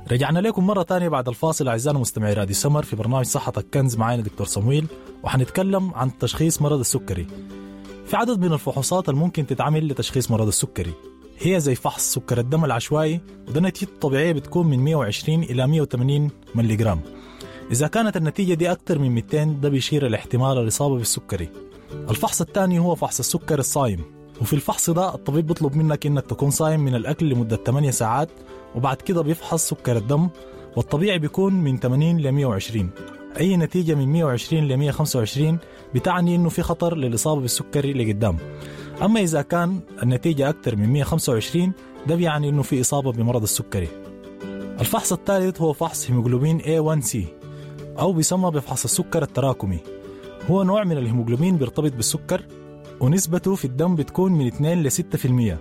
رجعنا لكم مرة تانية بعد الفاصل أعزائنا مستمعي راديو سمر في برنامج صحتك كنز معانا دكتور صمويل وحنتكلم عن تشخيص مرض السكري في عدد من الفحوصات الممكن تتعمل لتشخيص مرض السكري هي زي فحص سكر الدم العشوائي وده نتيجته الطبيعية بتكون من 120 إلى 180 ملي جرام إذا كانت النتيجة دي أكثر من 200 ده بيشير لاحتمال الإصابة بالسكري الفحص الثاني هو فحص السكر الصايم وفي الفحص ده الطبيب بيطلب منك انك تكون صايم من الاكل لمده 8 ساعات وبعد كده بيفحص سكر الدم والطبيعي بيكون من 80 ل 120 اي نتيجه من 120 ل 125 بتعني انه في خطر للاصابه بالسكري لقدام اما اذا كان النتيجه اكثر من 125 ده بيعني انه في اصابه بمرض السكري الفحص الثالث هو فحص هيموجلوبين A1C أو بيسمى بفحص السكر التراكمي هو نوع من الهيموجلوبين بيرتبط بالسكر ونسبته في الدم بتكون من 2 ل 6%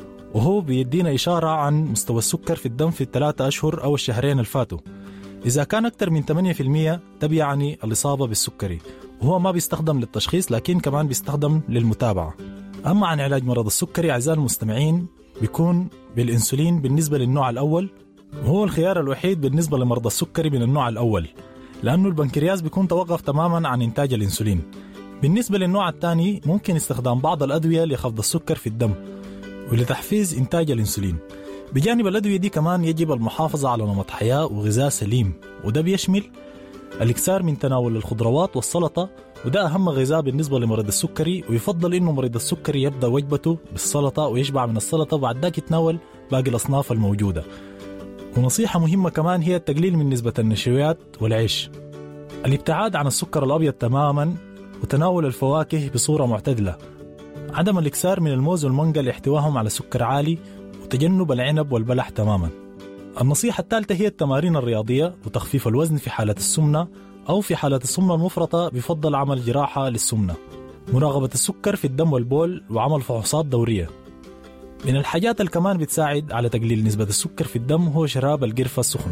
وهو بيدينا إشارة عن مستوى السكر في الدم في الثلاثة أشهر أو الشهرين الفاتوا إذا كان أكثر من 8% ده بيعني الإصابة بالسكري وهو ما بيستخدم للتشخيص لكن كمان بيستخدم للمتابعة أما عن علاج مرض السكري أعزائي المستمعين بيكون بالإنسولين بالنسبة للنوع الأول وهو الخيار الوحيد بالنسبة لمرضى السكري من النوع الأول لأنه البنكرياس بيكون توقف تماما عن إنتاج الإنسولين بالنسبة للنوع الثاني ممكن استخدام بعض الأدوية لخفض السكر في الدم ولتحفيز إنتاج الإنسولين بجانب الأدوية دي كمان يجب المحافظة على نمط حياة وغذاء سليم وده بيشمل الإكثار من تناول الخضروات والسلطة وده أهم غذاء بالنسبة لمريض السكري ويفضل إنه مريض السكري يبدأ وجبته بالسلطة ويشبع من السلطة وبعد ذاك يتناول باقي الأصناف الموجودة ونصيحة مهمة كمان هي التقليل من نسبة النشويات والعيش الابتعاد عن السكر الأبيض تماما وتناول الفواكه بصورة معتدلة عدم الإكثار من الموز والمانجا لاحتواهم على سكر عالي وتجنب العنب والبلح تماما النصيحة الثالثة هي التمارين الرياضية وتخفيف الوزن في حالة السمنة أو في حالة السمنة المفرطة بفضل عمل جراحة للسمنة مراقبة السكر في الدم والبول وعمل فحوصات دورية من الحاجات اللي كمان بتساعد على تقليل نسبة السكر في الدم هو شراب القرفة السخن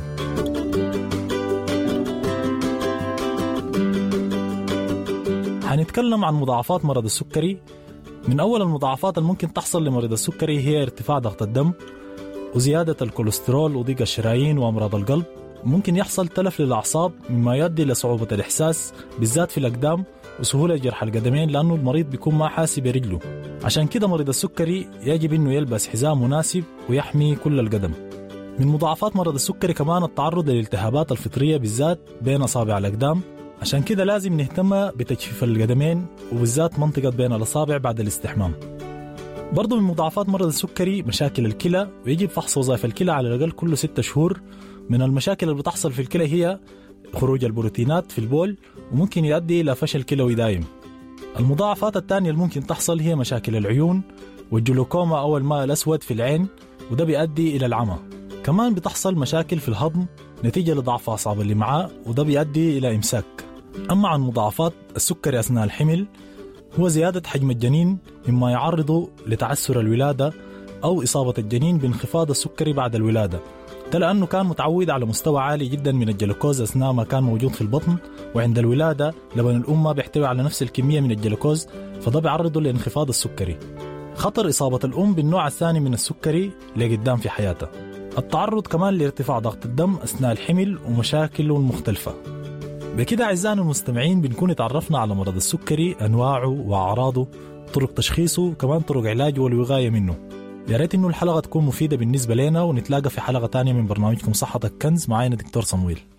حنتكلم عن مضاعفات مرض السكري من أول المضاعفات الممكن تحصل لمريض السكري هي ارتفاع ضغط الدم وزيادة الكوليسترول وضيق الشرايين وأمراض القلب ممكن يحصل تلف للأعصاب مما يؤدي لصعوبة الإحساس بالذات في الأقدام وسهولة جرح القدمين لأنه المريض بيكون ما حاسي برجله عشان كده مريض السكري يجب أنه يلبس حزام مناسب ويحمي كل القدم من مضاعفات مرض السكري كمان التعرض للالتهابات الفطرية بالذات بين أصابع الأقدام عشان كده لازم نهتم بتجفيف القدمين وبالذات منطقة بين الأصابع بعد الاستحمام برضو من مضاعفات مرض السكري مشاكل الكلى ويجب فحص وظائف الكلى على الأقل كل ستة شهور من المشاكل اللي بتحصل في الكلى هي خروج البروتينات في البول وممكن يؤدي إلى فشل كلوي دائم المضاعفات الثانية اللي ممكن تحصل هي مشاكل العيون والجلوكوما أو الماء الأسود في العين وده بيؤدي إلى العمى كمان بتحصل مشاكل في الهضم نتيجة لضعف أعصاب اللي معاه وده بيؤدي إلى إمساك أما عن مضاعفات السكري أثناء الحمل هو زيادة حجم الجنين مما يعرضه لتعسر الولادة أو إصابة الجنين بانخفاض السكري بعد الولادة ده لأنه كان متعود على مستوى عالي جدا من الجلوكوز أثناء ما كان موجود في البطن وعند الولادة لبن الأم ما بيحتوي على نفس الكمية من الجلوكوز فده بيعرضه لانخفاض السكري خطر إصابة الأم بالنوع الثاني من السكري لقدام في حياتها التعرض كمان لارتفاع ضغط الدم أثناء الحمل ومشاكله المختلفة بكده أعزائنا المستمعين بنكون تعرفنا على مرض السكري أنواعه وأعراضه طرق تشخيصه وكمان طرق علاجه والوقاية منه يا ريت انه الحلقه تكون مفيده بالنسبه لنا ونتلاقى في حلقه تانية من برنامجكم صحتك كنز معانا دكتور صمويل